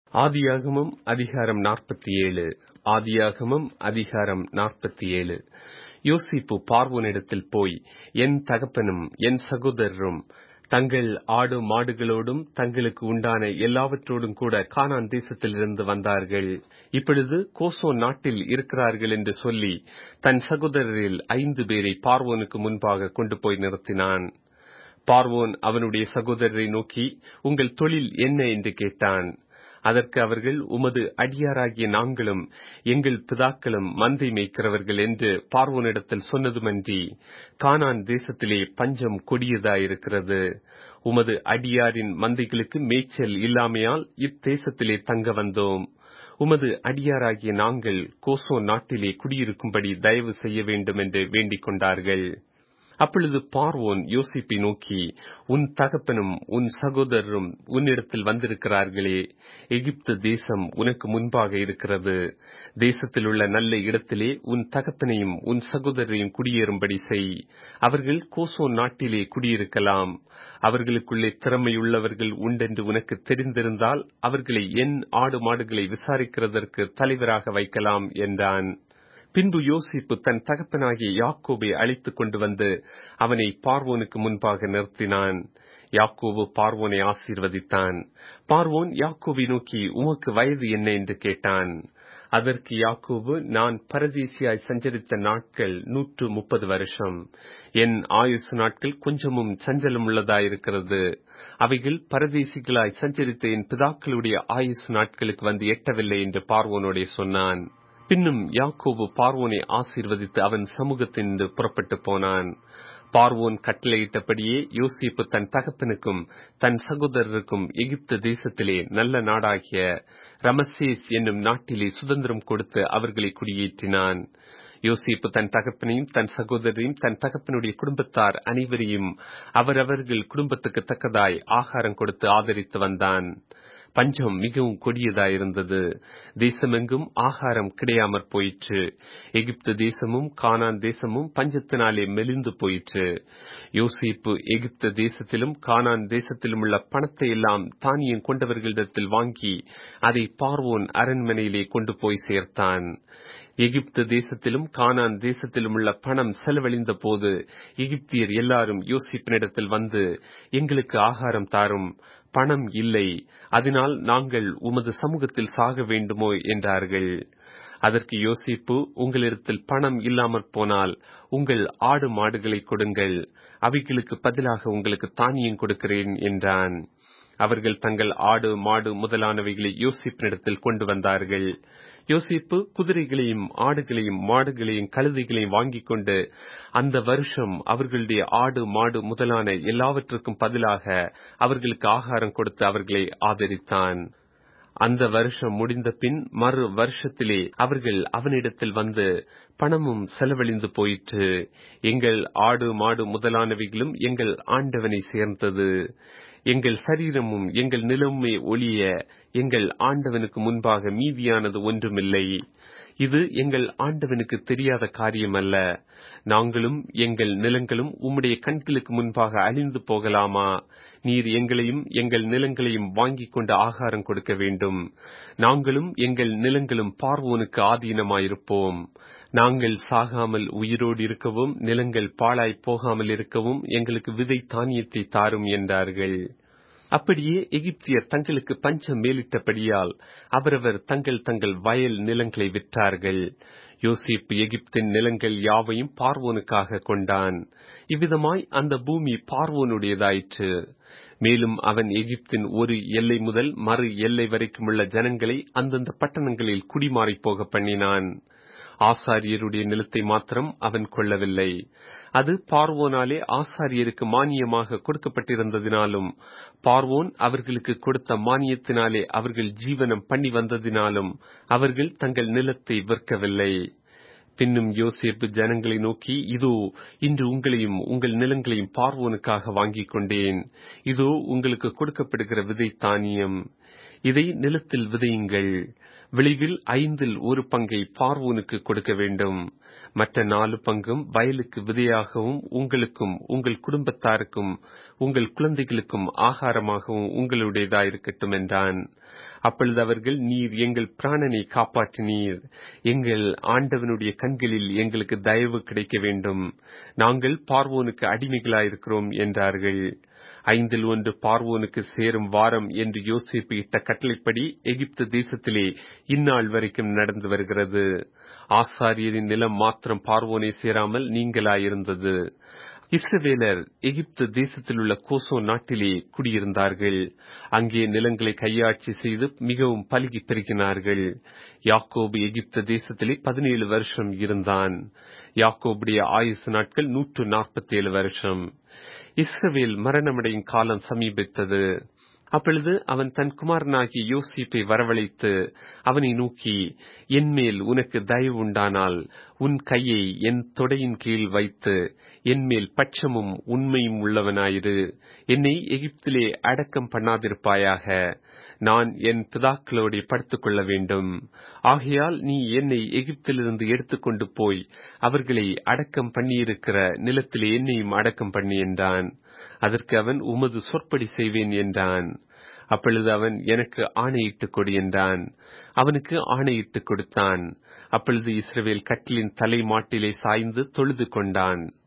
ஆதியாகமம் அதிகாரம் நாற்பத்தி ஏழு ஆதியாகமம் அதிகாரம் நாற்பத்தி ஏழு யோசிப்பு பார்வோனிடத்தில் போய் என் தகப்பனும் என் சகோதரரும் தங்கள் ஆடு மாடுகளோடும் தங்களுக்கு உண்டான எல்லாவற்றோடும் கூட கானான் தேசத்திலிருந்து வந்தார்கள் இப்பொழுது கோசோ நாட்டில் இருக்கிறார்கள் என்று சொல்லி தன் சகோதரரில் ஐந்து பேரை பார்வோனுக்கு முன்பாக கொண்டு போய் நிறுத்தினான் பார்வோன் அவனுடைய சகோதரரை நோக்கி உங்கள் தொழில் என்ன என்று கேட்டான் அதற்கு அவர்கள் உமது அடியாராகிய நாங்களும் எங்கள் பிதாக்களும் மந்தை மேய்க்கிறவர்கள் என்று பார்வோனிடத்தில் சொன்னதுமன்றி கானான் தேசத்திலே பஞ்சம் கொடியதாயிருக்கிறது உமது அடியாரின் மந்தைகளுக்கு மேய்ச்சல் இல்லாமையால் இத்தேசத்திலே தங்க வந்தோம் உமது அடியாராகிய நாங்கள் கோசோ நாட்டிலே குடியிருக்கும்படி தயவு செய்ய வேண்டும் என்று வேண்டிக் கொண்டார்கள் அப்பொழுது பார்வோன் யோசிப்பை நோக்கி உன் தகப்பனும் உன் சகோதரரும் உன்னிடத்தில் வந்திருக்கிறார்களே எகிப்து தேசம் உனக்கு முன்பாக இருக்கிறது தேசத்தில் உள்ள நல்ல இடத்திலே உன் தகப்பனையும் உன் சகோதரரையும் குடியேறும்படி செய் அவர்கள் கோசோ நாட்டிலே குடியிருக்கலாம் அவர்களுக்குள்ளே திறமையுள்ளவர்கள் உண்டென்று உனக்கு தெரிந்திருந்தால் அவர்களை என் ஆடு மாடுகளை விசாரிக்கிறதற்கு தலைவராக வைக்கலாம் என்றான் பின்பு யோசிப்பு தன் தகப்பனாகிய யாக்கோபை அழைத்துக் கொண்டு வந்து அவனை பார்வோனுக்கு முன்பாக நிறுத்தினான் யாக்கோபு பார்வோனை ஆசீர்வதித்தான் பார்வோன் யாக்கோபை நோக்கி உமக்கு வயது என்ன என்று கேட்டான் அதற்கு யாக்கோபு நான் பரதேசியாய் சஞ்சரித்த நாட்கள் நூற்று முப்பது வருஷம் என் ஆயுசு நாட்கள் கொஞ்சமும் சஞ்சலம் உள்ளதாயிருக்கிறது அவைகள் பரதேசிகளாய் சஞ்சரித்த என் பிதாக்களுடைய ஆயுசு நாட்களுக்கு வந்து எட்டவில்லை என்று பார்வோனுடைய சொன்னான் பின்னும் யாக்கோபு பார்வோனை ஆசீர்வதித்து அவன் சமூகத்தின்று புறப்பட்டு போனான் பார்வோன் கட்டளையிட்டபடியே யோசிப்பு தன் தகப்பனுக்கும் தன் சகோதரருக்கும் எகிப்து தேசத்திலே நல்ல நாடாகிய ரமசேஸ் என்னும் நாட்டிலே சுதந்திரம் கொடுத்து அவர்களை குடியேற்றினான் யோசிப்பு தன் தகப்பனையும் தன் சகோதரையும் தன் தகப்பனுடைய குடும்பத்தார் அனைவரையும் அவரவர்கள் குடும்பத்துக்கு தக்கதாய் ஆகாரம் கொடுத்து ஆதரித்து வந்தான் பஞ்சம் மிகவும் கொடியதாயிருந்தது தேசமெங்கும் ஆகாரம் கிடையாமற் போயிற்று எகிப்து தேசமும் கானான் தேசமும் பஞ்சத்தினாலே மெலிந்து போயிற்று யோசிப்பு எகிப்து தேசத்திலும் கானான் தேசத்திலும் உள்ள பணத்தை எல்லாம் தானியம் கொண்டவர்களிடத்தில் வாங்கி அதை பார்வோன் அரண்மனையிலே கொண்டு போய் சேர்த்தான் எகிப்து தேசத்திலும் கானான் தேசத்திலும் உள்ள பணம் செலவழிந்த போது எகிப்தியர் எல்லாரும் யோசிப்பினிடத்தில் வந்து எங்களுக்கு ஆகாரம் தாரும் பணம் இல்லை அதனால் நாங்கள் உமது சமூகத்தில் சாக வேண்டுமோ என்றார்கள் அதற்கு யோசிப்பு உங்களிடத்தில் பணம் இல்லாமற் போனால் உங்கள் ஆடு மாடுகளை கொடுங்கள் அவைகளுக்கு பதிலாக உங்களுக்கு தானியம் கொடுக்கிறேன் என்றான் அவர்கள் தங்கள் ஆடு மாடு முதலானவைகளை யோசிப்பினிடத்தில் கொண்டு வந்தார்கள் யோசிப்பு குதிரைகளையும் ஆடுகளையும் மாடுகளையும் கழுதைகளையும் வாங்கிக் கொண்டு அந்த வருஷம் அவர்களுடைய ஆடு மாடு முதலான எல்லாவற்றுக்கும் பதிலாக அவர்களுக்கு ஆகாரம் கொடுத்து அவர்களை ஆதரித்தான் அந்த வருஷம் முடிந்த பின் மறு வருஷத்திலே அவர்கள் அவனிடத்தில் வந்து பணமும் செலவழிந்து போயிற்று எங்கள் ஆடு மாடு முதலானவைகளும் எங்கள் ஆண்டவனை சேர்ந்தது எங்கள் சரீரமும் எங்கள் நிலமுமே ஒளிய எங்கள் ஆண்டவனுக்கு முன்பாக மீதியானது ஒன்றுமில்லை இது எங்கள் ஆண்டவனுக்கு தெரியாத காரியம் அல்ல நாங்களும் எங்கள் நிலங்களும் உம்முடைய கண்களுக்கு முன்பாக அழிந்து போகலாமா நீர் எங்களையும் எங்கள் நிலங்களையும் வாங்கிக் கொண்டு ஆகாரம் கொடுக்க வேண்டும் நாங்களும் எங்கள் நிலங்களும் பார்வோனுக்கு ஆதீனமாயிருப்போம் நாங்கள் சாகாமல் உயிரோடு இருக்கவும் நிலங்கள் பாழாய் போகாமல் இருக்கவும் எங்களுக்கு விதை தானியத்தை தாரும் என்றார்கள் அப்படியே எகிப்தியர் தங்களுக்கு பஞ்சம் மேலிட்டபடியால் அவரவர் தங்கள் தங்கள் வயல் நிலங்களை விற்றார்கள் யோசிப்பு எகிப்தின் நிலங்கள் யாவையும் பார்வோனுக்காக கொண்டான் இவ்விதமாய் அந்த பூமி பார்வோனுடையதாயிற்று மேலும் அவன் எகிப்தின் ஒரு எல்லை முதல் மறு எல்லை வரைக்கும் உள்ள ஜனங்களை அந்தந்த பட்டணங்களில் குடிமாறி போக பண்ணினான் ஆசாரியருடைய நிலத்தை மாத்திரம் அவன் கொள்ளவில்லை அது பார்வோனாலே ஆசாரியருக்கு மானியமாக கொடுக்கப்பட்டிருந்ததினாலும் பார்வோன் அவர்களுக்கு கொடுத்த மானியத்தினாலே அவர்கள் ஜீவனம் பண்ணி வந்ததினாலும் அவர்கள் தங்கள் நிலத்தை விற்கவில்லை பின்னும் யோசேப்பு ஜனங்களை நோக்கி இதோ இன்று உங்களையும் உங்கள் நிலங்களையும் பார்வோனுக்காக வாங்கிக் கொண்டேன் இதோ உங்களுக்கு கொடுக்கப்படுகிற விதை தானியம் இதை நிலத்தில் விதையுங்கள் விளைவில் ஐந்தில் ஒரு பங்கை பார்வோனுக்கு கொடுக்க வேண்டும் மற்ற நாலு பங்கும் வயலுக்கு விதையாகவும் உங்களுக்கும் உங்கள் குடும்பத்தாருக்கும் உங்கள் குழந்தைகளுக்கும் ஆகாரமாகவும் உங்களுடையதாயிருக்கட்டும் என்றான் அப்பொழுது அவர்கள் நீர் எங்கள் பிராணனை காப்பாற்றினீர் எங்கள் ஆண்டவனுடைய கண்களில் எங்களுக்கு தயவு கிடைக்க வேண்டும் நாங்கள் பார்வோனுக்கு அடிமைகளாயிருக்கிறோம் என்றார்கள் ஐந்தில் ஒன்று பார்வோனுக்கு சேரும் வாரம் என்று யோசிப்பு இட்ட கட்டளைப்படி எகிப்து தேசத்திலே இந்நாள் வரைக்கும் நடந்து வருகிறது ஆசாரியரின் நிலம் மாத்திரம் பார்வோனை சேராமல் நீங்களாயிருந்தது இஸ்ரவேலர் எகிப்து தேசத்தில் உள்ள கோசோ நாட்டிலே குடியிருந்தார்கள் அங்கே நிலங்களை கையாட்சி செய்து மிகவும் பலுகி பெருகினார்கள் யாக்கோபு எகிப்து தேசத்திலே பதினேழு வருஷம் இருந்தான் யாக்கோபுடைய ஆயுசு நாட்கள் நூற்று நாற்பத்தி ஏழு வருஷம் இஸ்ரவேல் மரணமடையும் காலம் சமீபித்தது அப்பொழுது அவன் தன் குமாரனாகிய யோசிப்பை வரவழைத்து அவனை நோக்கி என்மேல் உனக்கு தயவு உண்டானால் உன் கையை என் தொடையின் கீழ் வைத்து என்மேல் பட்சமும் உண்மையும் உள்ளவனாயிரு என்னை எகிப்திலே அடக்கம் பண்ணாதிருப்பாயாக நான் என் பிதாக்களோடு படுத்துக் கொள்ள வேண்டும் ஆகையால் நீ என்னை எகிப்திலிருந்து எடுத்துக்கொண்டு போய் அவர்களை அடக்கம் பண்ணியிருக்கிற நிலத்திலே என்னையும் அடக்கம் பண்ணி என்றான் அதற்கு அவன் உமது சொற்படி செய்வேன் என்றான் அப்பொழுது அவன் எனக்கு ஆணையிட்டு கொடு என்றான் அவனுக்கு ஆணையிட்டு கொடுத்தான் அப்பொழுது இஸ்ரவேல் கட்டிலின் தலை மாட்டிலே சாய்ந்து தொழுது கொண்டான்